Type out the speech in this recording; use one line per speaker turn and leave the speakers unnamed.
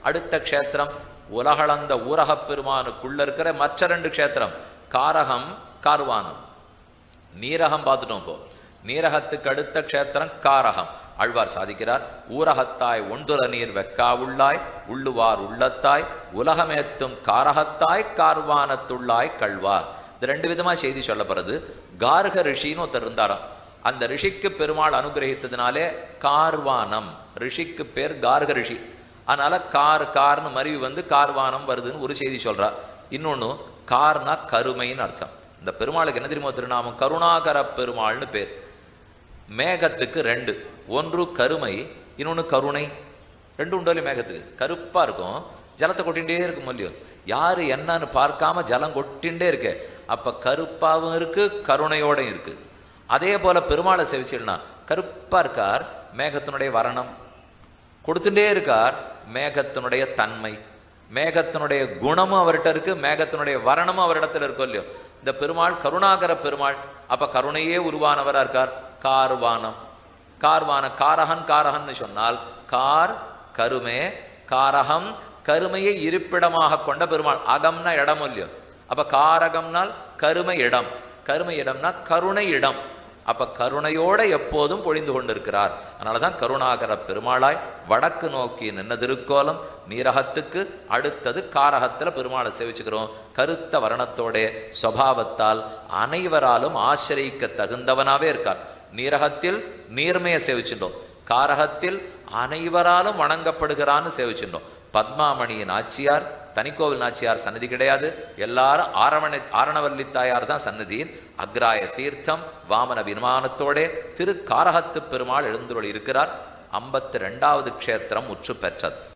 அடுத்த க்ஷேத்திரம் உலகளந்த ஊரகப் பெருமானுக்குள்ள இருக்கிற மற்ற ரெண்டு க்ஷேத்திரம் காரகம் கார்வானம் நீரகம் பார்த்துட்டோம் இப்போ நீரகத்துக்கு அடுத்த க்ஷேத்திரம் காரகம் ஆழ்வார் சாதிக்கிறார் ஊரகத்தாய் ஒன்றுல நீர் வெக்கா உள்ளாய் உள்ளுவார் உள்ளத்தாய் உலகமேத்தும் காரகத்தாய் கார்வானத்துள்ளாய் கழ்வா இது ரெண்டு விதமா செய்தி சொல்லப்படுறது கார்க ரிஷின்னு ஒருத்தர் இருந்தாராம் அந்த ரிஷிக்கு பெருமாள் அனுகிரகித்ததுனாலே கார்வானம் ரிஷிக்கு பேர் கார்க ரிஷி அதனால கார் கார்னு மருவி வந்து கார்வானம் வருதுன்னு ஒரு செய்தி சொல்றா இன்னொன்னு கார்னா கருமைன்னு அர்த்தம் இந்த பெருமாளுக்கு என்ன தெரியுமோ திருநாமம் கருணாகர பெருமாள்னு பேர் மேகத்துக்கு ரெண்டு ஒன்று கருமை இன்னொன்று கருணை ரெண்டு உண்டோலி மேகத்துக்கு கருப்பா இருக்கும் ஜலத்தை கொட்டிகிட்டே இருக்கும் இல்லையோ யாரு என்னன்னு பார்க்காம ஜலம் கொட்டிகிட்டே இருக்கு அப்ப கருப்பாவும் இருக்கு கருணையோடையும் இருக்கு அதே போல பெருமாளை செவிச்சிடனா கருப்பா இருக்கார் மேகத்தினுடைய வரணம் கொடுத்துட்டே இருக்கார் மேகத்தினுடைய தன்மை மேகத்தினுடைய குணமும் அவர்கிட்ட இருக்கு மேகத்தினுடைய வரணமும் அவரிடத்துல இருக்கும் இல்லையோ இந்த பெருமாள் கருணாகர பெருமாள் அப்ப கருணையே உருவானவரா இருக்கார் கார்வானம் கார்வான காரகன் காரகன்னு சொன்னால் கார் கருமே காரகம் கருமையை இருப்பிடமாக கொண்ட பெருமாள் அகம்னா இடம் இல்லையோ அப்ப காரகம்னால் கருமை இடம் கருமை இடம்னா கருணை இடம் அப்ப கருணையோட எப்போதும் பொழிந்து கொண்டிருக்கிறார் அதனாலதான் கருணாகர பெருமாளாய் வடக்கு நோக்கி நின்ன திருக்கோலம் நீரகத்துக்கு அடுத்தது காரகத்துல பெருமாளை சேவிச்சுக்கிறோம் கருத்த வர்ணத்தோட சுவாவத்தால் அனைவராலும் ஆசிரியிக்க தகுந்தவனாவே இருக்கார் நீரகத்தில் நீர்மையை சேவிச்சுட்டோம் காரகத்தில் அனைவராலும் வணங்கப்படுகிறான்னு சேவிச்சுட்டோம் பத்மாமணியின் ஆச்சியார் தனிக்கோவில் நாச்சியார் சன்னதி கிடையாது எல்லாரும் ஆரவண ஆரணவல்லி தாயார் தான் சன்னதி அக்ராய தீர்த்தம் வாமன விமானத்தோட திரு காரகத்து பெருமாள் எழுந்துள்ள இருக்கிறார் ஐம்பத்தி ரெண்டாவது க்ஷேத்திரம் உற்று பெற்றது